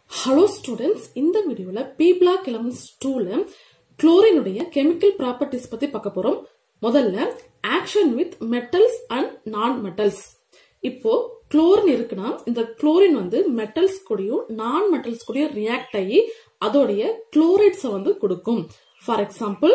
hello students இந்த வீடியோல B black elements டூல குளோரினுடைய கெமிக்கல் ப்ராப்பர்ட்டிஸ் பத்தி பார்க்க போறோம் முதல்ல ஆக்ஷன் வித் மெட்டல்ஸ் அண்ட் நான் மெட்டல்ஸ் இப்போ குளோரின் இருக்குன்னா இந்த குளோரின் வந்து மெட்டல்ஸ் கூடயும் நான் மெட்டல்ஸ் கூடயும் ரியாக்ட் ஆகி அதோடைய குளோரைட்ஸ வந்து கொடுக்கும் ஃபார் எக்ஸாம்பிள்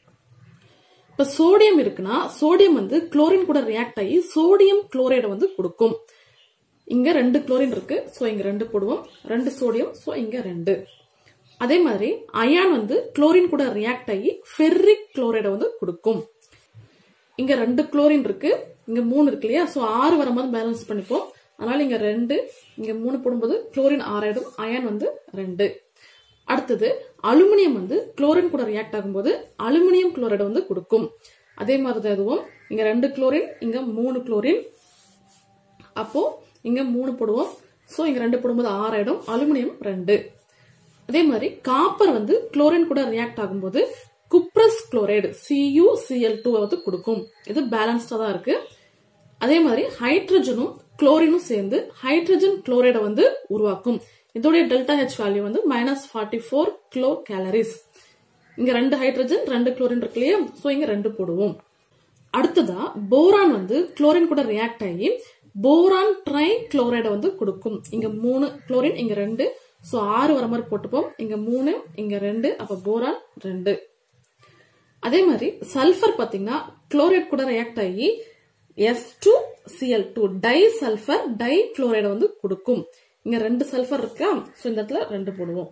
இப்ப சோடியம் இருக்குன்னா சோடியம் வந்து குளோரின் கூட ரியாக்ட் ஆகி சோடியம் குளோரைடை வந்து கொடுக்கும் இங்க ரெண்டு குளோரின் இருக்கு சோ இங்க ரெண்டு போடுவோம் ரெண்டு சோடியம் சோ இங்க ரெண்டு அதே மாதிரி அயான் வந்து குளோரின் கூட ரியாக்ட் ஆகி ஃபெர்ரிக் குளோரைடை வந்து கொடுக்கும் இங்க ரெண்டு குளோரின் இருக்கு இங்க மூணு இருக்கு இல்லையா சோ ஆறு வரும்போது பேலன்ஸ் பண்ணிப்போம் அதனால இங்க ரெண்டு இங்க மூணு போடும்போது குளோரின் ஆறாயிடும் அயான் வந்து ரெண்டு அடுத்தது அலுமினியம் வந்து குளோரின் கூட ரியாக்ட் ஆகும்போது அலுமினியம் குளோரைடை வந்து கொடுக்கும் அதே மாதிரி தான் இதுவும் இங்க ரெண்டு குளோரின் இங்க மூணு குளோரின் அப்போ இங்க மூணு போடுவோம் சோ இங்க ரெண்டு போடும்போது ஆறாயிடும் அலுமினியம் ரெண்டு அதே மாதிரி காப்பர் வந்து குளோரின் கூட ரியாக்ட் ஆகும்போது cuprous chloride CU CL two வந்து கொடுக்கும் இது பேலன்ஸ்டா தான் இருக்கு அதே மாதிரி ஹைட்ரஜனும் குளோரினும் சேர்ந்து ஹைட்ரஜன் குளோரைடை வந்து உருவாக்கும் இதோடைய டெல்டா ஹெச் வேல்யூ வந்து minus forty four kilo calories இங்க ரெண்டு ஹைட்ரஜன் ரெண்டு குளோரின் இருக்கு இல்லையா சோ இங்க ரெண்டு போடுவோம் அடுத்ததா போரான் வந்து குளோரின் கூட ரியாக்ட் ஆகி போரான் ட்ரை குளோரைடை வந்து கொடுக்கும் இங்க மூணு குளோரின் இங்க ரெண்டு சோ ஆறு வர மாதிரி போட்டுப்போம் இங்க மூணு இங்க ரெண்டு அப்ப போரான் ரெண்டு அதே மாதிரி சல்ஃபர் பாத்தீங்கன்னா குளோரைட் கூட ரியாக்ட் ஆகி S two CL two di sulphur di குளோரைடை வந்து கொடுக்கும் இங்க ரெண்டு சல்ஃபர் இருக்கா சோ இந்த இடத்துல ரெண்டு போடுவோம்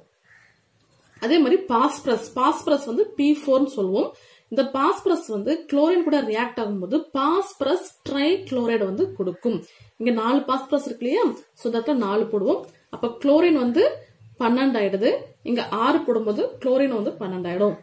அதே மாதிரி பாஸ்பரஸ் பாஸ்பரஸ் வந்து பி ஃபோர்னு சொல்லுவோம் இந்த பாஸ்பரஸ் வந்து குளோரின் கூட ரியாக்ட் ஆகும்போது பாஸ்பரஸ் ட்ரை குளோரைடு வந்து கொடுக்கும் இங்க நாலு பாஸ்பரஸ் இருக்கு இல்லையா சோ இந்த இடத்துல நாலு போடுவோம் அப்ப குளோரின் வந்து பன்னெண்டு ஆயிடுது இங்க ஆறு போடும்போது குளோரின் வந்து பன்னெண்டு ஆயிடும்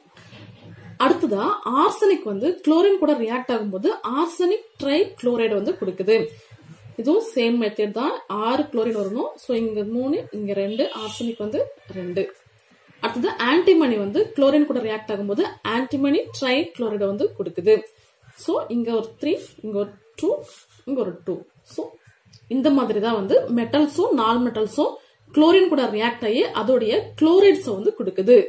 அடுத்ததா ஆர்சனிக் வந்து குளோரின் கூட ரியாக்ட் ஆகும்போது ஆர்சனிக் ட்ரை குளோரைடு வந்து கொடுக்குது இதுவும் சேம் மெத்தட் தான் ஆறு குளோரின் வரணும் சோ இங்க மூணு இங்க ரெண்டு ஆர்சனிக் வந்து ரெண்டு அடுத்தது ஆன்டிமனி வந்து குளோரின் கூட ரியாக்ட் ஆகும்போது ஆன்டிமனி ட்ரை குளோரைடு வந்து கொடுக்குது சோ இங்க ஒரு த்ரீ இங்க ஒரு டூ இங்க ஒரு டூ சோ இந்த மாதிரி தான் வந்து மெட்டல்ஸும் நான் மெட்டல்ஸும் குளோரின் கூட ரியாக்ட் ஆகி அதோடைய குளோரைட்ஸ் வந்து கொடுக்குது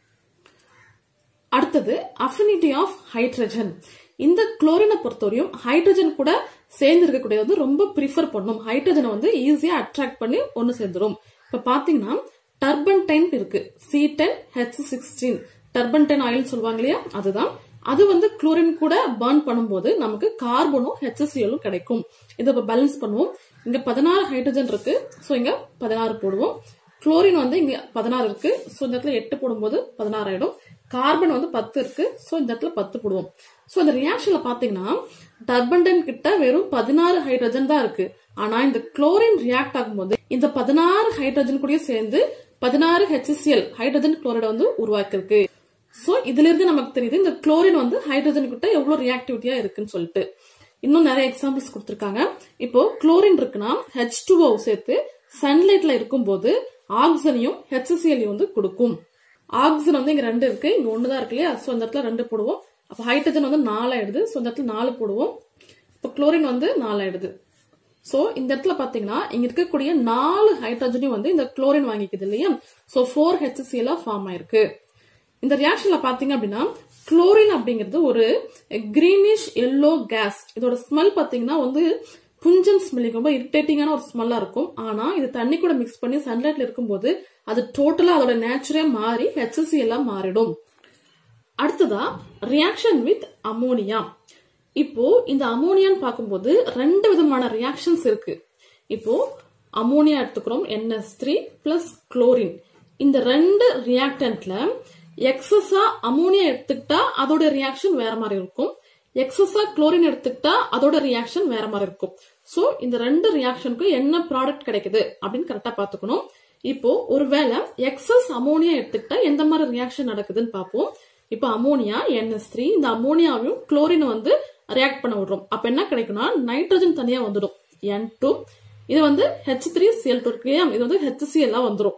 அடுத்தது அஃபினிட்டி ஆஃப் ஹைட்ரஜன் இந்த குளோரினை பொறுத்தவரையும் ஹைட்ரஜன் கூட சேர்ந்து இருக்கக்கூடிய வந்து ரொம்ப ப்ரிஃபர் பண்ணும் ஹைட்ரஜனை வந்து ஈஸியா அட்ராக்ட் பண்ணி ஒன்னு சேர்ந்துரும் இப்ப பாத்தீங்கன்னா டர்பன்டைன் இருக்கு C ten H sixteen turpentine oil சொல்லுவாங்க இல்லையா அதுதான் அது வந்து குளோரின் கூட பர்ன் பண்ணும்போது நமக்கு கார்பனும் ஹெச்சிஎலும் கிடைக்கும் இதை இப்ப பேலன்ஸ் பண்ணுவோம் இங்க பதினாறு ஹைட்ரஜன் இருக்கு சோ இங்க பதினாறு போடுவோம் குளோரின் வந்து இங்க பதினாறு இருக்கு சோ இந்த இடத்துல எட்டு போடும்போது பதினாறு ஆயிடும் கார்பன் வந்து பத்து இருக்கு சோ இந்த இடத்துல பத்து போடுவோம் சோ இந்த ரியாக்ஷன்ல பாத்தீங்கன்னா டர்பன்டன் கிட்ட வெறும் பதினாறு ஹைட்ரஜன் தான் இருக்கு ஆனா இந்த குளோரின் ரியாக்ட் ஆகும்போது இந்த பதினாறு ஹைட்ரஜன் கூட சேர்ந்து பதினாறு ஹெச்சிஎல் ஹைட்ரஜன் குளோரைடை வந்து உருவாக்கிருக்கு சோ இதுல இருந்து நமக்கு தெரியுது இந்த குளோரின் வந்து ஹைட்ரஜன் கிட்ட எவ்வளவு ரியாக்டிவிட்டியா இருக்குன்னு சொல்லிட்டு இன்னும் நிறைய எக்ஸாம்பிள்ஸ் கொடுத்திருக்காங்க இப்போ குளோரின் இருக்குன்னா ஹெச் டூ சேர்த்து சன்லைட்ல இருக்கும்போது ஆக்சனையும் ஹெச்சிஎல்லையும் வந்து கொடுக்கும் ஆக்சிஜன் வந்து இங்க ரெண்டு இருக்கு இங்க ஒண்ணுதான் இருக்கு இல்லையா சோ இந்த இடத்துல ரெண்டு போடுவோம் அப்ப ஹைட்ரஜன் வந்து நாலு ஆயிடுது சோ இந்த இடத்துல நாலு போடுவோம் இப்ப குளோரின் வந்து நாலு ஆயிடுது சோ இந்த இடத்துல பாத்தீங்கன்னா இங்க இருக்கக்கூடிய நாலு ஹைட்ரஜனையும் வந்து இந்த குளோரின் வாங்கிக்குது இல்லையா சோ ஃபோர் ஹெச்சிஎல் ஃபார்ம் ஆயிருக்கு இந்த ரியாக்ஷன்ல பாத்தீங்க அப்படின்னா குளோரின் அப்படிங்கிறது ஒரு கிரீனிஷ் எல்லோ கேஸ் இதோட ஸ்மெல் பாத்தீங்கன்னா வந்து புஞ்சன் ஸ்மெல்லிங் ரொம்ப இரிட்டேட்டிங்கான ஒரு ஸ்மெல்லா இருக்கும் ஆனா இது தண்ணி கூட மிக்ஸ் பண்ணி சன்லைட்ல இருக்கும்போது அது டோட்டலா அதோட நேச்சுரே மாறி ஹெச்சிசி எல்லாம் மாறிடும் அடுத்ததா ரியாக்ஷன் வித் அமோனியா இப்போ இந்த அமோனியான்னு பார்க்கும்போது ரெண்டு விதமான ரியாக்ஷன்ஸ் இருக்கு இப்போ அமோனியா எடுத்துக்கிறோம் என்எஸ் த்ரீ பிளஸ் குளோரின் இந்த ரெண்டு ரியாக்டன்ட்ல எக்ஸஸா அமோனியா எடுத்துக்கிட்டா அதோட ரியாக்ஷன் வேற மாதிரி இருக்கும் எக்ஸஸா குளோரின் எடுத்துக்கிட்டா அதோட ரியாக்ஷன் வேற மாதிரி இருக்கும் சோ இந்த ரெண்டு ரியாக்ஷனுக்கும் என்ன ப்ராடக்ட் கிடைக்குது அப்படின்னு கரெக்டா பாத்துக்கணும் இப்போ ஒருவேளை எக்ஸஸ் அமோனியா எடுத்துக்கிட்டா எந்த மாதிரி ரியாக்ஷன் நடக்குதுன்னு பார்ப்போம் இப்போ அமோனியா என்எஸ் த்ரீ இந்த அமோனியாவையும் குளோரின் வந்து ரியாக்ட் பண்ண விடுறோம் அப்ப என்ன கிடைக்கும்னா நைட்ரஜன் தனியா வந்துடும் என் டூ இது வந்து ஹெச் த்ரீ சிஎல் டூ இருக்கு இது வந்து ஹெச்சிஎல் வந்துடும்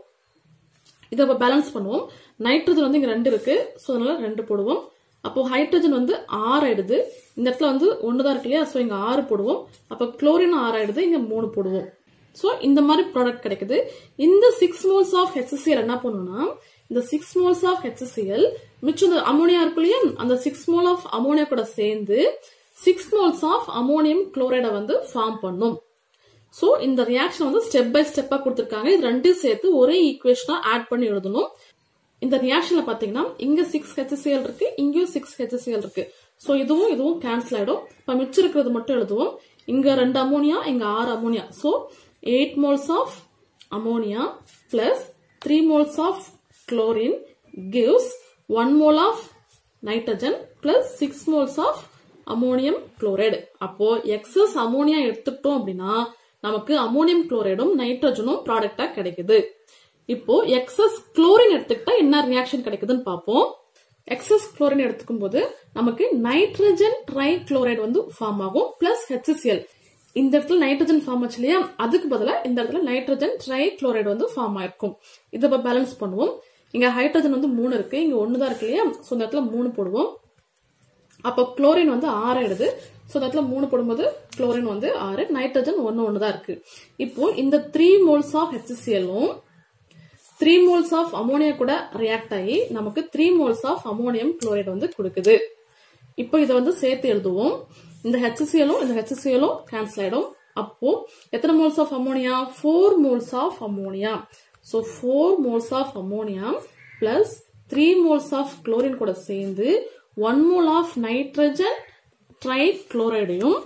இதை இப்போ பேலன்ஸ் பண்ணுவோம் நைட்ரஜன் வந்து இங்க ரெண்டு இருக்கு ஸோ அதனால ரெண்டு போடுவோம் அப்போ ஹைட்ரஜன் வந்து ஆறு ஆயிடுது இந்த இடத்துல வந்து ஒண்ணுதான் இருக்கு இல்லையா ஸோ இங்க ஆறு போடுவோம் அப்போ குளோரின் ஆறு ஆயிடுது இங்க மூணு போடுவோம் சோ இந்த மாதிரி ப்ராடக்ட் கிடைக்குது இந்த சிக்ஸ் மோல்ஸ் ஆஃப் HCl என்ன பண்ணும்னா இந்த சிக்ஸ் மோல்ஸ் ஆஃப் HCl மிச்சம் இந்த அமோனியா இருக்கு இல்லையா அந்த சிக்ஸ் மோல் ஆஃப் அமோனியா கூட சேர்ந்து சிக்ஸ் மோல்ஸ் ஆஃப் அமோனியம் குளோரைடை வந்து ஃபார்ம் பண்ணும் சோ இந்த ரியாக்ஷன் வந்து ஸ்டெப் பை ஸ்டெப்பா கொடுத்திருக்காங்க இது ரெண்டையும் சேர்த்து ஒரே ஈக்குவேஷனா ஆட் பண்ணி எழுதணும் இந்த ரியாக்ஷன்ல பாத்தீங்கன்னா இங்க சிக்ஸ் HCl இருக்கு இங்கேயும் சிக்ஸ் HCl இருக்கு சோ இதுவும் இதுவும் கேன்சல் ஆயிடும் இப்ப மிச்சம் இருக்கிறது மட்டும் எழுதுவோம் இங்க ரெண்டு அமோனியா இங்க ஆறு ammonia so eight moles of ammonia plus three moles of chlorine gives one mole of nitrogen plus six moles of ammonium chloride அப்போ எக்ஸஸ் அமோனியா எடுத்துக்கிட்டோம் அப்படின்னா நமக்கு அமோனியம் குளோரைடும் நைட்ரஜனும் ப்ராடக்டா கிடைக்குது இப்போ எக்ஸஸ் குளோரின் எடுத்துக்கிட்டா என்ன ரியாக்ஷன் கிடைக்குதுன்னு பார்ப்போம் எக்ஸஸ் குளோரின் எடுத்துக்கும் போது நமக்கு நைட்ரஜன் ட்ரை குளோரைடு வந்து ஃபார்ம் ஆகும் பிளஸ் HCl இந்த இடத்துல நைட்ரஜன் ஃபார்ம் ஆச்சு இல்லையா அதுக்கு பதிலா இந்த இடத்துல நைட்ரஜன் ட்ரை குளோரைடு வந்து ஃபார்ம் ஆயிருக்கும் இதை இப்ப பேலன்ஸ் பண்ணுவோம் இங்க ஹைட்ரஜன் வந்து மூணு இருக்கு இங்க ஒன்னு தான் இருக்கு இல்லையா சோ இந்த இடத்துல மூணு போடுவோம் அப்போ குளோரின் வந்து ஆறு ஆயிடுது சோ இந்த இடத்துல மூணு போடும்போது குளோரின் வந்து ஆறு நைட்ரஜன் ஒன்னு ஒன்னு தான் இருக்கு இப்போ இந்த த்ரீ மோல்ஸ் ஆஃப் ஹெச்சிசிஎலும் த்ரீ மோல்ஸ் ஆஃப் அமோனியா கூட ரியாக்ட் ஆகி நமக்கு three moles of ammonium chloride வந்து கொடுக்குது இப்போ இதை வந்து சேர்த்து எழுதுவோம் இந்த ஹெச்சிசிஎலும் இந்த ஹெச்சிசிஎலும் கேன்சல் ஆயிடும் அப்போ எத்தனை moles of ammonia four moles of ammonia so four moles of ammonia plus three moles of chlorine கூட சேர்ந்து one mole of nitrogen tri குளோரைடையும்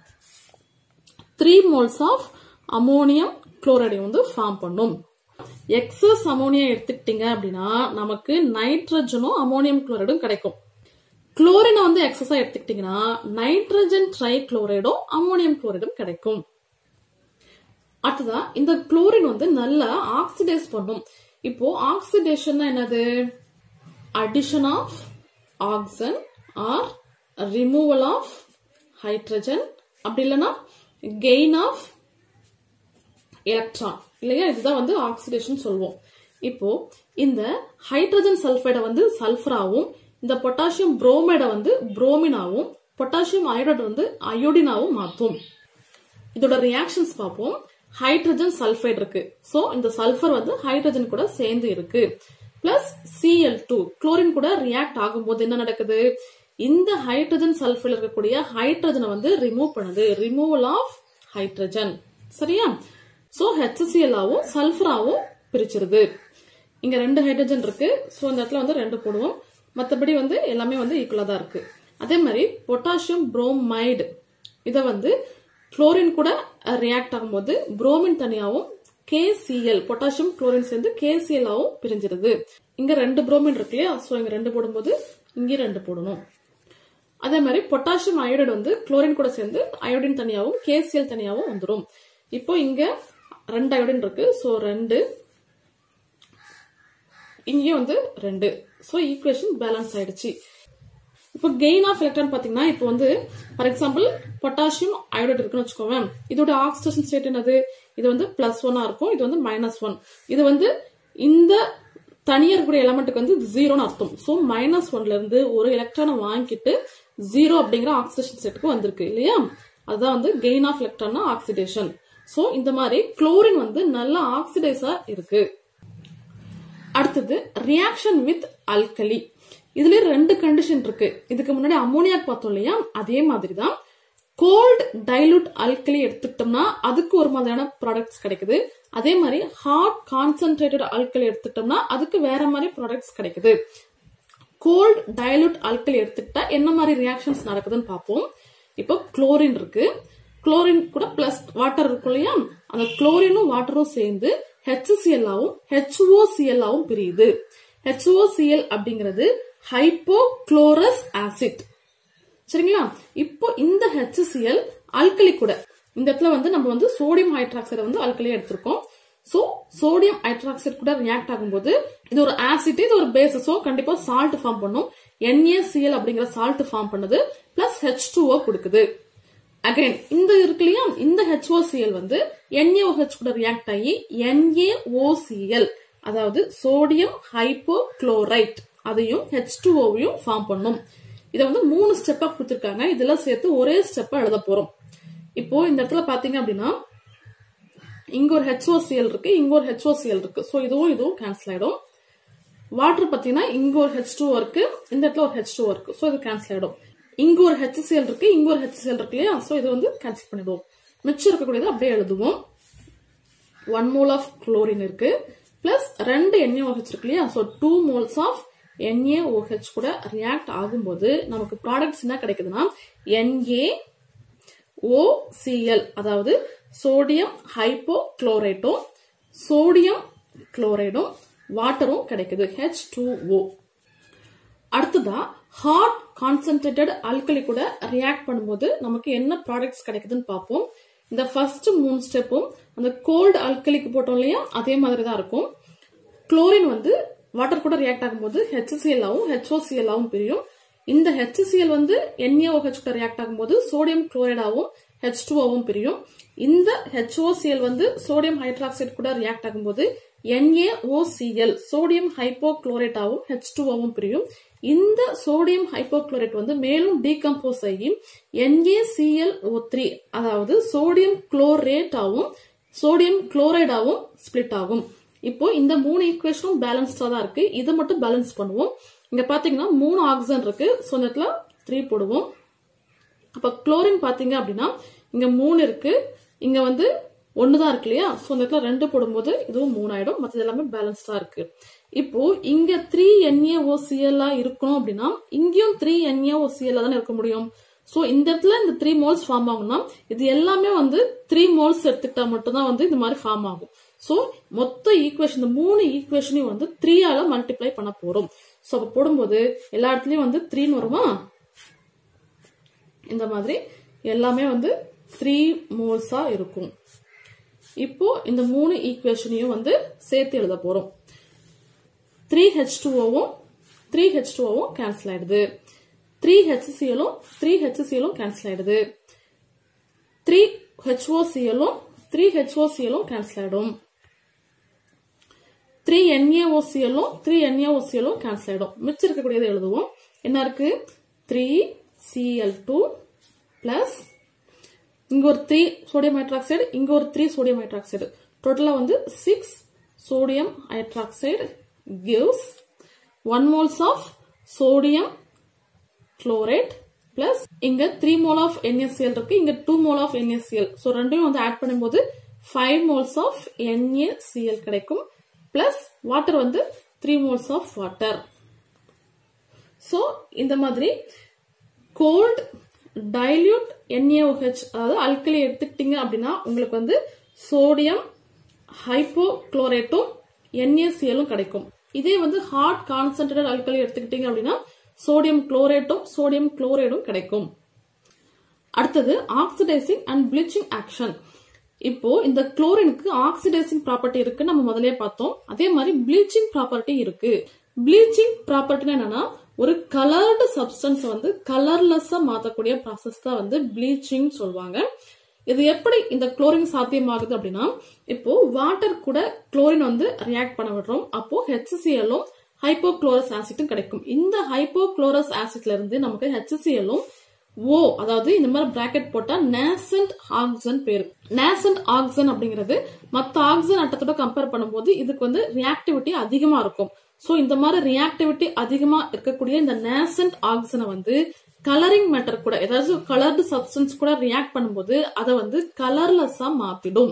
த்ரீ மோல்ஸ் ஆஃப் அமோனியம் குளோரைடையும் வந்து ஃபார்ம் பண்ணும் எக்ஸஸ் அமோனியா எடுத்துக்கிட்டீங்க அப்படின்னா நமக்கு நைட்ரஜனும் அமோனியம் குளோரைடும் கிடைக்கும் குளோரினை வந்து எக்ஸஸா எடுத்துக்கிட்டீங்கன்னா நைட்ரஜன் ட்ரை குளோரைடும் அமோனியம் குளோரைடும் கிடைக்கும் அடுத்ததா இந்த குளோரின் வந்து நல்லா ஆக்சிடைஸ் பண்ணும் இப்போ ஆக்சிடேஷன் என்னது addition of oxygen or removal of hydrogen அப்படி இல்லைன்னா கெயின் ஆஃப் எலக்ட்ரான் இல்லையா இதுதான் வந்து ஆக்சிடேஷன் சொல்லுவோம் இப்போ இந்த ஹைட்ரஜன் சல்ஃபைடை வந்து சல்ஃபராவும் இந்த பொட்டாசியம் புரோமைடை வந்து புரோமினாவும் பொட்டாசியம் அயோடைடு வந்து அயோடினாவும் மாத்தும் இதோட ரியாக்ஷன்ஸ் பார்ப்போம் ஹைட்ரஜன் சல்ஃபைடு இருக்கு சோ இந்த சல்ஃபர் வந்து ஹைட்ரஜன் கூட சேர்ந்து இருக்கு பிளஸ் சிஎல் டூ குளோரின் கூட ரியாக்ட் ஆகும்போது என்ன நடக்குது இந்த ஹைட்ரஜன் சல்ஃபைட்ல இருக்கக்கூடிய ஹைட்ரஜனை வந்து ரிமூவ் பண்ணுது ரிமூவல் ஆஃப் ஹைட்ரஜன் சரியா சோ ஹெச்சிசிஎல்லாவும் சல்ஃபராவும் பிரிச்சிருது இங்க ரெண்டு ஹைட்ரஜன் இருக்கு சோ இந்த இடத்துல வந்து ரெண்டு போடுவோம் மத்தபடி வந்து எல்லாமே வந்து ஈக்குவலா தான் இருக்கு அதே மாதிரி பொட்டாசியம் புரோமைடு இத வந்து குளோரின் கூட ரியாக்ட் ஆகும்போது புரோமின் தனியாவும் கேசிஎல் பொட்டாசியம் குளோரின் சேர்ந்து கேசிஎல் ஆவும் பிரிஞ்சிருது இங்க ரெண்டு புரோமின் இருக்கு இல்லையா சோ இங்க ரெண்டு போடும்போது இங்க ரெண்டு போடணும் அதே மாதிரி பொட்டாசியம் அயோடைடு வந்து குளோரின் கூட சேர்ந்து அயோடின் தனியாவும் கேசிஎல் தனியாவும் வந்துடும் இப்போ இங்க ரெண்டு அயோடின் இருக்கு சோ ரெண்டு இங்கேயும் வந்து ரெண்டு சோ ஈக்குவேஷன் பேலன்ஸ் ஆயிடுச்சு இப்போ கெயின் ஆஃப் எலக்ட்ரான் பாத்தீங்கன்னா இப்போ வந்து ஃபார் எக்ஸாம்பிள் பொட்டாசியம் அயோடைட் இருக்குன்னு வச்சுக்கோங்க இதோட ஆக்சிடேஷன் ஸ்டேட் என்னது இது வந்து பிளஸ் ஒன்னா இருக்கும் இது வந்து மைனஸ் ஒன் இது வந்து இந்த தனியா இருக்கக்கூடிய எலமெண்ட்டுக்கு வந்து ஜீரோன்னு அர்த்தம் ஸோ மைனஸ் ஒன்ல இருந்து ஒரு எலக்ட்ரானை வாங்கிட்டு ஜீரோ அப்படிங்கிற ஆக்சிடேஷன் ஸ்டேட்டுக்கு வந்திருக்கு இல்லையா அதுதான் வந்து gain of electron oxidation so இந்த மாதிரி குளோரின் வந்து நல்ல ஆக்சிடைஸா இருக்கு அடுத்தது ரியாக்ஷன் வித் அல்கலி இதுல ரெண்டு கண்டிஷன் இருக்கு இதுக்கு முன்னாடி அமோனியா பார்த்தோம் இல்லையா அதே மாதிரி தான் கோல்ட் டைலூட் அல்கலி எடுத்துக்கிட்டோம்னா அதுக்கு ஒரு மாதிரியான ப்ராடக்ட்ஸ் கிடைக்குது அதே மாதிரி ஹாட் கான்சென்ட்ரேட்டட் அல்கலி எடுத்துக்கிட்டோம்னா அதுக்கு வேற மாதிரி ப்ராடக்ட்ஸ் கிடைக்குது கோல்ட் டைலூட் அல்கலி எடுத்துக்கிட்டா என்ன மாதிரி ரியாக்ஷன்ஸ் நடக்குதுன்னு பார்ப்போம் இப்போ குளோரின் இருக்கு குளோரின் கூட பிளஸ் வாட்டர் இருக்கும் இல்லையா அந்த குளோரினும் வாட்டரும் சேர்ந்து HCl ஆவும் HOCl ஆவும் பிரியுது HOCl அப்படிங்கிறது ஹைப்போக்ளோரஸ் ஆசிட் சரிங்களா இப்போ இந்த HCl அல்கலி கூட இந்த இடத்துல வந்து நம்ம வந்து சோடியம் ஹைட்ராக்சைடை வந்து அல்கலியா எடுத்திருக்கோம் சோ சோடியம் ஹைட்ராக்சைடு கூட ரியாக்ட் ஆகும்போது இது ஒரு ஆசிட் இது ஒரு பேஸ் சோ கண்டிப்பா சால்ட் ஃபார்ம் பண்ணும் NaCl அப்படிங்கிற சால்ட் ஃபார்ம் பண்ணுது பிளஸ் H2O கொடுக்குது அகைன் இந்த இருக்கு இல்லையா இந்த HOCl வந்து NaOH கூட ரியாக்ட் ஆகி NaOCl அதாவது சோடியம் ஹைப்போக்ளோரைட் அதையும் H2O-வையும் ஃபார்ம் பண்ணும் இதை வந்து மூணு ஸ்டெப்பா கொடுத்துருக்காங்க இதெல்லாம் சேர்த்து ஒரே ஸ்டெப்பா எழுத போறோம் இப்போ இந்த இடத்துல பாத்தீங்க அப்படின்னா இங்க ஒரு HOCl இருக்கு இங்க ஒரு HOCl இருக்கு சோ இதுவும் இதுவும் கேன்சல் ஆயிடும் வாட்டர் பாத்தீங்கன்னா இங்க ஒரு H2O இருக்கு இந்த இடத்துல ஒரு H2O இருக்கு சோ இது கேன்சல் ஆயிடும் இங்க ஒரு HCl இருக்கு இங்க ஒரு HCl இருக்கு இல்லையா சோ இது வந்து கேன்சல் பண்ணிடுவோம் மிச்சம் இருக்கக்கூடியது அப்படியே எழுதுவோம் ஒன் மோல் ஆஃப் குளோரின் இருக்கு பிளஸ் ரெண்டு NaOH இருக்கு இல்லையா so two moles of NaOH கூட ரியாக்ட் ஆகும்போது நமக்கு ப்ராடக்ட்ஸ் என்ன கிடைக்குதுன்னா NaOCl அதாவது சோடியம் ஹைப்போ குளோரைட்டும் சோடியம் குளோரைடும் வாட்டரும் கிடைக்குது H2O அடுத்ததா ஹாட் கான்சென்ட்ரேட்டட் ஆல்கலி கூட ரியாக்ட் பண்ணும்போது நமக்கு என்ன ப்ராடக்ட்ஸ் கிடைக்குதுன்னு பார்ப்போம் இந்த ஃபர்ஸ்ட் மூணு ஸ்டெப்பும் அந்த கோல்டு ஆல்கலிக்கு போட்டோம் இல்லையா அதே மாதிரி தான் இருக்கும் குளோரின் வந்து வாட்டர் கூட ரியாக்ட் ஆகும்போது HCl ஆவும் HOCl ஆவும் பிரியும் இந்த HCl வந்து NaOH கூட ரியாக்ட் ஆகும்போது சோடியம் குளோரைடாவும் H2O ஆவும் பிரியும் இந்த HOCl வந்து சோடியம் ஹைட்ராக்சைடு கூட ரியாக்ட் ஆகும்போது NaOCl சோடியம் ஹைப்போகுளோரேட்டாவும் H2O ஆவும் பிரியும் இந்த சோடியம் ஹைப்போகுளோரேட் வந்து மேலும் டீகம்போஸ் ஆகி NaClO3 அதாவது சோடியம் குளோரேட்டாவும் சோடியம் குளோரைடாவும் ஸ்பிளிட் ஆகும் இப்போ இந்த மூணு ஈக்குவேஷனும் பேலன்ஸ்டா தான் இருக்கு இதை மட்டும் பேலன்ஸ் பண்ணுவோம் இங்க பாத்தீங்கன்னா மூணு ஆக்சிஜன் இருக்கு ஸோ இந்த இடத்துல த்ரீ போடுவோம் அப்ப குளோரின் பாத்தீங்க அப்படின்னா இங்க மூணு இருக்கு இங்க வந்து ஒண்ணுதான் இருக்கு இல்லையா ஸோ இந்த இடத்துல ரெண்டு போடும்போது இதுவும் மூணு ஆயிடும் மற்றது எல்லாமே பேலன்ஸ்டா இருக்கு இப்போ இங்க த்ரீ NaOCl இருக்கணும் அப்படின்னா இங்கேயும் த்ரீ NaOCl தானே இருக்க முடியும் சோ இந்த இடத்துல இந்த த்ரீ மோல்ஸ் ஃபார்ம் ஆகும்னா இது எல்லாமே வந்து த்ரீ மோல்ஸ் எடுத்துக்கிட்டா மட்டும்தான் வந்து இந்த மாதிரி ஃபார்ம் ஆகும் சோ மொத்த ஈக்குவேஷன் இந்த மூணு ஈக்குவேஷனையும் வந்து த்ரீயால மல்டிப்ளை பண்ண போறோம் சோ அப்ப போடும்போது எல்லா இடத்துலயும் வந்து த்ரீன்னு வருமா இந்த மாதிரி எல்லாமே வந்து த்ரீ மோல்ஸா இருக்கும் இப்போ இந்த மூணு ஈக்குவேஷனையும் வந்து சேர்த்து எழுத போறோம் த்ரீ ஹெச் டூஓவும் த்ரீ ஹெச் டூஓவும் கேன்சல் ஆயிடுது த்ரீ ஹெச்சிஎலும் த்ரீ ஹெச்சிஎலும் கேன்சல் ஆயிடுது த்ரீ ஹெச்ஓசிஎலும் த்ரீ ஹெச்ஓசிஎலும் கேன்சல் ஆயிடும் த்ரீ என்ஏஓசிஎலும் த்ரீ என்ஏஓசிஎலும் கேன்சல் ஆயிடும் மிச்சம் இருக்கக்கூடியது எழுதுவோம் என்ன இருக்கு த்ரீ சிஎல் டூ பிளஸ் இங்க ஒரு த்ரீ சோடியம் ஹைட்ராக்சைடு இங்க ஒரு த்ரீ சோடியம் ஹைட்ராக்சைடு டோட்டலா வந்து six sodium hydroxide gives 1 moles of sodium chlorate plus இங்க 3 mole of NaCl இருக்கு இங்க 2 mole of NaCl so ரெண்டையும் வந்து ஆட் பண்ணும்போது 5 moles of NaCl கிடைக்கும் plus water வந்து 3 moles of water so இந்த மாதிரி cold dilute NaOH அதாவது அல்கலி எடுத்துக்கிட்டீங்க அப்படின்னா உங்களுக்கு வந்து சோடியம் ஹைப்போக்ளோரேட்டும் NaClயும் கிடைக்கும் இதே வந்து ஹாட் கான்சென்ட்ரேட்டட் அல்கலி எடுத்துக்கிட்டீங்க அப்படின்னா சோடியம் குளோரேட்டும் சோடியம் குளோரைடும் கிடைக்கும் அடுத்தது ஆக்சிடைசிங் அண்ட் ப்ளீச்சிங் ஆக்ஷன் இப்போ இந்த குளோரினுக்கு ஆக்சிடைசிங் ப்ராப்பர்ட்டி இருக்கு நம்ம முதலே பார்த்தோம் அதே மாதிரி ப்ளீச்சிங் ப்ராப்பர்ட்டி இருக்கு ப்ளீச்சிங் ப்ராப்பர்ட்டினா என்னன்னா ஒரு கலர்டு சப்ஸ்டன்ஸ் வந்து கலர்லெஸ்ஸா மாத்தக்கூடிய ப்ராசஸ் தான் வந்து ப்ளீச்சிங் சொல்லுவாங்க இது எப்படி இந்த குளோரின் சாத்தியமாகுது அப்படின்னா இப்போ வாட்டர் கூட குளோரின் வந்து ரியாக்ட் பண்ண விடுறோம் அப்போ ஹெச்சிசிஎல்லும் ஹைப்போக்ளோரஸ் ஆசிட்டும் கிடைக்கும் இந்த ஹைப்போக்ளோரஸ் ஆசிட்ல இருந்து நமக்கு ஹெச்சிசிஎல்லும் ஓ அதாவது இந்த மாதிரி பிராக்கெட் போட்டா நேசன்ட் ஆக்சன் பேரு நேசன்ட் ஆக்சன் அப்படிங்கிறது மத்த ஆக்சன் அட்டத்தோட கம்பேர் பண்ணும்போது இதுக்கு வந்து ரியாக்டிவிட்டி அதிகமா இருக்கும் சோ இந்த மாதிரி ரியாக்டிவிட்டி அதிகமா இருக்கக்கூடிய இந்த நேசன்ட் ஆக்சனை வந்து கலரிங் மேட்டர் கூட ஏதாவது கலர்டு சப்ஸ்டன்ஸ் கூட ரியாக்ட் பண்ணும்போது அதை வந்து கலர்லெஸ்ஸா மாத்திடும்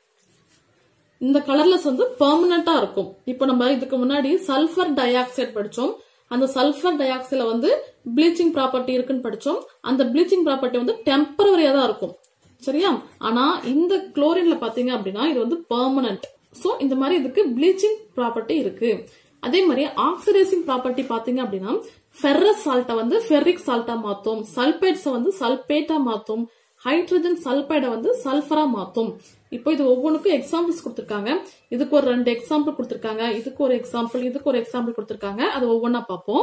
இந்த கலர்லெஸ் வந்து பெர்மனண்டா இருக்கும் இப்போ நம்ம இதுக்கு முன்னாடி சல்ஃபர் டை ஆக்சைடு படிச்சோம் அந்த சல்ஃபர் டை ஆக்சைடுல வந்து ப்ளீச்சிங் ப்ராப்பர்ட்டி இருக்குன்னு படிச்சோம் அந்த ப்ளீச்சிங் ப்ராப்பர்ட்டி வந்து டெம்பரவரியா தான் இருக்கும் சரியா ஆனா இந்த குளோரின்ல பாத்தீங்க அப்படின்னா இது வந்து பெர்மனன்ட் சோ இந்த மாதிரி இதுக்கு ப்ளீச்சிங் ப்ராப்பர்ட்டி இருக்கு அதே மாதிரி ஆக்சிடைசிங் ப்ராப்பர்ட்டி பாத்தீங்க அப்படின்னா ஃபெர்ரஸ் சால்ட்டை வந்து ஃபெர்ரிக் சால்ட்டா மாத்தும் சல்பேட்ஸை வந்து சல்பேட்டா மாத்தும் ஹைட்ரஜன் சல்பைடை வந்து சல்ஃபரா மாத்தும் இப்போ இது ஒவ்வொன்றுக்கும் எக்ஸாம்பிள்ஸ் கொடுத்திருக்காங்க இதுக்கு ஒரு ரெண்டு எக்ஸாம்பிள் கொடுத்திருக்காங்க இதுக்கு ஒரு எக்ஸாம்பிள் இதுக்கு ஒரு எக்ஸாம்பிள் கொடுத்திருக்காங்க அது ஒவ்வொன்றா பார்ப்போம்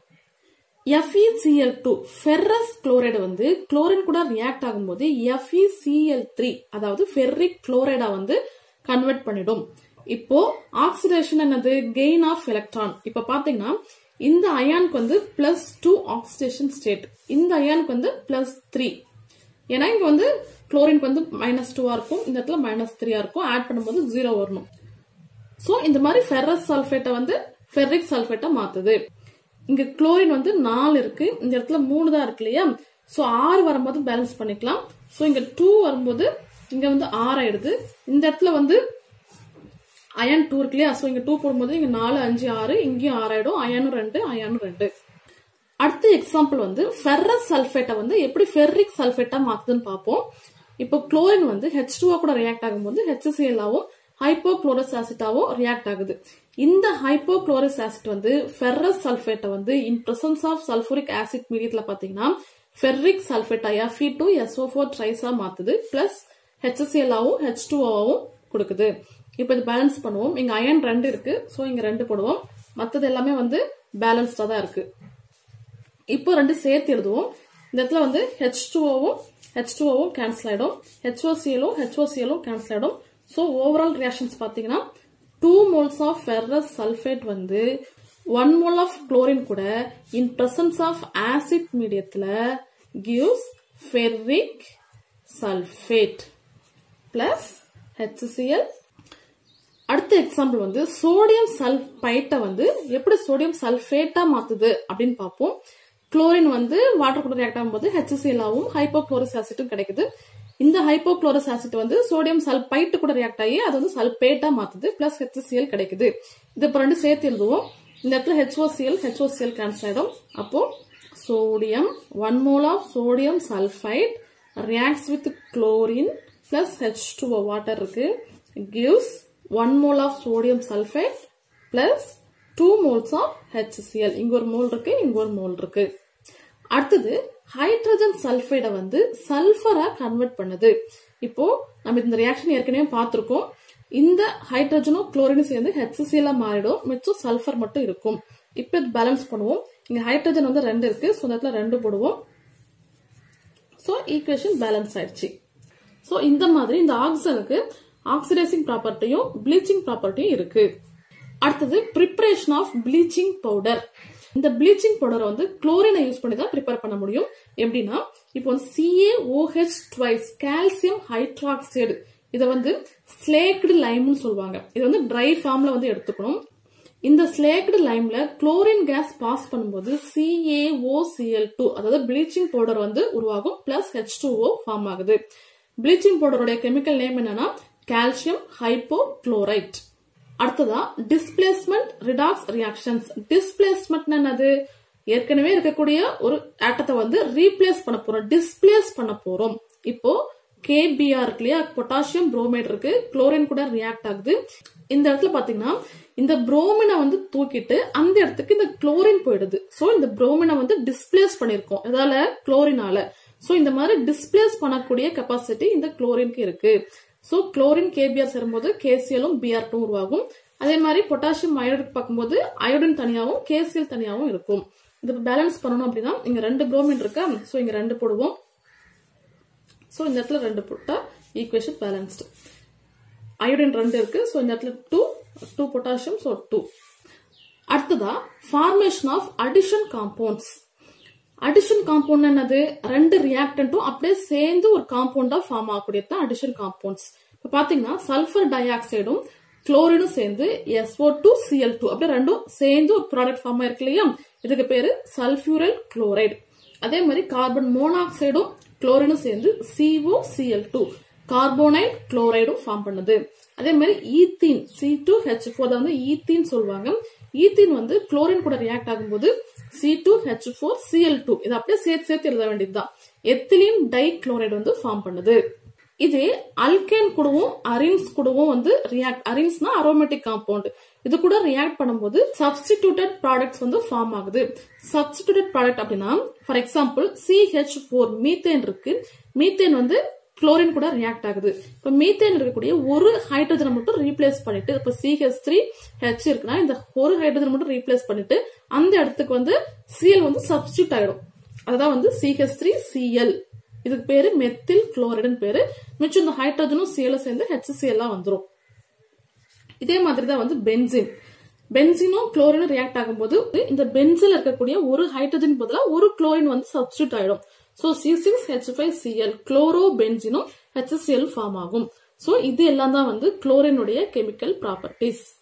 FeCl2 டூ ஃபெர்ரஸ் குளோரைடு வந்து குளோரின் கூட ரியாக்ட் ஆகும்போது FeCl3 த்ரீ அதாவது ஃபெர்ரிக் குளோரைடா வந்து கன்வெர்ட் பண்ணிடும் இப்போ ஆக்சிடேஷன் என்னது கெயின் ஆஃப் எலக்ட்ரான் இப்ப பாத்தீங்கன்னா இந்த அயானுக்கு வந்து பிளஸ் டூ ஆக்சிடேஷன் ஸ்டேட் இந்த அயானுக்கு வந்து பிளஸ் த்ரீ ஏன்னா இங்க வந்து குளோரின் வந்து மைனஸ் டூவா இருக்கும் இந்த இடத்துல மைனஸ் த்ரீயா இருக்கும் ஆட் பண்ணும்போது ஜீரோ வரணும் சோ இந்த மாதிரி ஃபெரஸ் சல்ஃபேட்டை வந்து ஃபெர்ரிக் சல்ஃபேட்டா மாத்துது இங்க குளோரின் வந்து நாலு இருக்கு இந்த இடத்துல மூணு தான் இருக்கு இல்லையா சோ ஆறு வரும்போது பேலன்ஸ் பண்ணிக்கலாம் சோ இங்க டூ வரும்போது இங்க வந்து ஆறு ஆயிடுது இந்த இடத்துல வந்து அயன் டூ இருக்கு இல்லையா சோ இங்க டூ போடும்போது இங்க நாலு அஞ்சு ஆறு இங்கேயும் ஆறு ஆயிடும் அயனும் ரெண்டு அயனும் ரெண்டு அடுத்த எக்ஸாம்பிள் வந்து ஃபெர்ரஸ் சல்ஃபேட்டை வந்து எப்படி ஃபெர்ரிக் சல்ஃபேட்டா மாத்துதுன்னு பார்ப்போம் இப்போ குளோரின் வந்து ஹெச் டூ கூட ரியாக்ட் ஆகும்போது HCl ஆவும் ஹைப்போக்ளோரஸ் ஆசிட்டாவும் ரியாக்ட் ஆகுது இந்த ஹைப்போக்ளோரஸ் ஆசிட் வந்து ஃபெர்ரஸ் சல்ஃபேட்டை வந்து in presence of sulphuric acid மீடியத்துல பாத்தீங்கன்னா ஃபெர்ரிக் சல்ஃபேட்டா எஃபி டூ எஸ்ஓ ஃபோர் ட்ரைஸா மாத்துது பிளஸ் HCl ஆவும் ஹெச் டூ ஆவும் கொடுக்குது இப்போ இது பேலன்ஸ் பண்ணுவோம் இங்க அயன் ரெண்டு இருக்கு சோ இங்க ரெண்டு போடுவோம் மத்தது எல்லாமே வந்து பேலன்ஸ்டா தான் இருக்கு இப்போ ரெண்டு சேர்த்து எழுதுவோம் இந்த இடத்துல வந்து ஹெச் டூஓவும் ஹெச் டூஓவும் கேன்சல் ஆயிடும் ஹெச்ஓசிஎலும் ஹெச்ஓசிஎலும் கேன்சல் ஆயிடும் ஸோ ஓவரால் ரியாக்ஷன்ஸ் பார்த்தீங்கன்னா two moles of ferrous sulphate வந்து ஒன் மோல் ஆஃப் குளோரின் கூட இன் பிரசன்ஸ் ஆஃப் ஆசிட் மீடியத்துல gives ferric sulphate plus HCl அடுத்த எக்ஸாம்பிள் வந்து சோடியம் சல்பைட்டை வந்து எப்படி சோடியம் சல்ஃபேட்டா மாத்துது அப்படின்னு பார்ப்போம் குளோரின் வந்து வாட்டர் கூட ரியாக்ட் ஆகும்போது HCl ஆவும் ஹைப்போக்ளோரிக் ஆசிட்டும் கிடைக்குது இந்த ஹைப்போக்ளோரஸ் ஆசிட் வந்து சோடியம் சல்பைட் கூட ரியாக்ட் ஆகி அது வந்து சல்பேட்டா மாத்துது பிளஸ் HCl கிடைக்குது இது இப்போ ரெண்டு சேர்த்து எழுதுவோம் இந்த இடத்துல HOCl HOCl கேன்சல் ஆயிடும் அப்போ sodium one mole of sodium sulphite reacts with chlorine plus H two water இருக்கு gives one mole of sodium sulphite plus two moles of HCl இங்க ஒரு மோல் இருக்கு இங்க ஒரு மோல் இருக்கு அடுத்தது ஹைட்ரஜன் சல்ஃபைடை வந்து சல்ஃபரா கன்வெர்ட் பண்ணுது இப்போ நம்ம இந்த ரியாக்ஷன் ஏற்கனவே பார்த்திருக்கோம் இந்த ஹைட்ரஜனும் குளோரினும் சேர்ந்து HCl ஆ மாறிடும் மிச்சம் சல்ஃபர் மட்டும் இருக்கும் இப்போ இது பேலன்ஸ் பண்ணுவோம் இங்க ஹைட்ரஜன் வந்து ரெண்டு இருக்கு ஸோ இந்த இடத்துல ரெண்டு போடுவோம் ஸோ ஈக்குவேஷன் பேலன்ஸ் ஆயிடுச்சு ஸோ இந்த மாதிரி இந்த ஆக்சிஜனுக்கு ஆக்சிடைசிங் ப்ராப்பர்ட்டியும் ப்ளீச்சிங் ப்ராப்பர்ட்டியும் இருக்கு அடுத்தது ப்ரிப்பரேஷன் ஆஃப் ப்ளீச்சிங் பவுடர் இந்த ப்ளீச்சிங் பவுடர் வந்து குளோரினை யூஸ் பண்ணி தான் ப்ரிப்பேர் பண்ண முடியும் எப்படின்னா இப்போ வந்து CaOH ட்வைஸ் கால்சியம் ஹைட்ராக்சைடு இதை வந்து ஸ்லேக்டு லைம்னு சொல்லுவாங்க இது வந்து ட்ரை ஃபார்ம்ல வந்து எடுத்துக்கணும் இந்த ஸ்லேக்டு லைம்ல குளோரின் கேஸ் பாஸ் பண்ணும்போது CaOCl2 டூ அதாவது ப்ளீச்சிங் பவுடர் வந்து உருவாகும் பிளஸ் ஹெச் ஃபார்ம் ஆகுது ப்ளீச்சிங் பவுடருடைய கெமிக்கல் நேம் என்னன்னா கால்சியம் ஹைப்போக்ளோரைட் அடுத்ததா டிஸ்பிளேஸ்மெண்ட் ரிடாக்ஸ் ரியாக்ஷன்ஸ் டிஸ்பிளேஸ்மெண்ட் என்னது ஏற்கனவே இருக்கக்கூடிய ஒரு ஆட்டத்தை வந்து ரீப்ளேஸ் பண்ண போறோம் டிஸ்பிளேஸ் பண்ண போறோம் இப்போ கேபிஆர் இருக்கு இல்லையா பொட்டாசியம் புரோமைட் இருக்கு குளோரின் கூட ரியாக்ட் ஆகுது இந்த இடத்துல பாத்தீங்கன்னா இந்த புரோமினை வந்து தூக்கிட்டு அந்த இடத்துக்கு இந்த குளோரின் போயிடுது சோ இந்த புரோமினை வந்து டிஸ்பிளேஸ் பண்ணிருக்கோம் இதால குளோரினால சோ இந்த மாதிரி டிஸ்பிளேஸ் பண்ணக்கூடிய கெப்பாசிட்டி இந்த குளோரினுக்கு இருக்கு சோ குளோரின் கேபிஆர் சேரும்போது கேசியலும் பிஆர் டூ உருவாகும் அதே மாதிரி பொட்டாசியம் அயோடிக் பார்க்கும்போது அயோடின் தனியாவும் கேசியல் தனியாவும் இருக்கும் இது பேலன்ஸ் பண்ணணும் அப்படின்னா இங்க ரெண்டு புரோமின் இருக்கா சோ இங்க ரெண்டு போடுவோம் சோ இந்த இடத்துல ரெண்டு போட்டா ஈக்குவேஷன் பேலன்ஸ்டு அயோடின் ரெண்டு இருக்கு சோ இந்த இடத்துல two two potassium so two அடுத்ததா formation of addition compounds addition compound என்னது ரெண்டு ரியாக்டன்ட்டும் அப்படியே சேர்ந்து ஒரு காம்பவுண்டா ஃபார்ம் ஆகக்கூடியது தான் அடிஷன் காம்பவுண்ட்ஸ் இப்ப பாத்தீங்கன்னா சல்பர் டை ஆக்சைடும் குளோரினும் சேர்ந்து எஸ்ஓ டூ சிஎல் டூ அப்படியே ரெண்டும் சேர்ந்து ஒரு ப்ராடக்ட் ஃபார்ம் ஆயிருக்கு இல்லையா இதுக்கு பேரு சல்ஃபியூரல் குளோரைடு அதே மாதிரி கார்பன் மோனாக்சைடும் குளோரினும் சேர்ந்து சிஓ சிஎல் டூ கார்போனைட் குளோரைடும் ஃபார்ம் பண்ணுது அதே மாதிரி ethene C two H four வந்து ஈத்தீன் சொல்லுவாங்க ஈத்தீன் வந்து குளோரின் கூட ரியாக்ட் ஆகும்போது C two H four CL two இது அப்படியே சேர்த்து சேர்த்து எழுத வேண்டியதுதான் எத்திலீன் டை குளோரைடு வந்து ஃபார்ம் பண்ணுது இதே அல்கேன் கூடவும் அரின்ஸ் கூடவும் வந்து ரியாக்ட் அரின்ஸ்னா அரோமேட்டிக் காம்பவுண்ட் இது கூட ரியாக்ட் பண்ணும்போது சப்ஸ்டிடியூட்டட் ப்ராடக்ட்ஸ் வந்து ஃபார்ம் ஆகுது சப்ஸ்டிடியூட்டட் ப்ராடக்ட் அப்படின்னா for example CH four methane இருக்கு மீத்தேன் வந்து குளோரின் கூட ரியாக்ட் ஆகுது இப்ப மீத்தேன் இருக்கக்கூடிய ஒரு ஹைட்ரஜனை மட்டும் ரீப்ளேஸ் பண்ணிட்டு இப்ப சிஹெச் த்ரீ ஹெச் இருக்குன்னா இந்த ஒரு ஹைட்ரஜன் மட்டும் ரீப்ளேஸ் பண்ணிட்டு அந்த இடத்துக்கு வந்து சிஎல் வந்து சப்ஸ்டியூட் ஆயிடும் அதுதான் வந்து சிஹெச் த்ரீ சிஎல் இதுக்கு பேரு மெத்தில் குளோரைடுன்னு பேரு மிச்சம் இந்த ஹைட்ரஜனும் சிஎலும் சேர்ந்து ஹெச்சிஎல் வந்துரும் இதே மாதிரி தான் வந்து பென்சின் பென்சினும் குளோரினும் ரியாக்ட் ஆகும்போது இந்த பென்சில் இருக்கக்கூடிய ஒரு ஹைட்ரஜன் பதிலா ஒரு குளோரின் வந்து சப்ஸ்டியூட் ஆயிடும் so C six H five CL chloro பென்சினும் ஹெச்சிஎல் ஃபார்ம் ஆகும் ஸோ இது எல்லாம் தான் வந்து குளோரினுடைய கெமிக்கல் ப்ராப்பர்ட்டிஸ்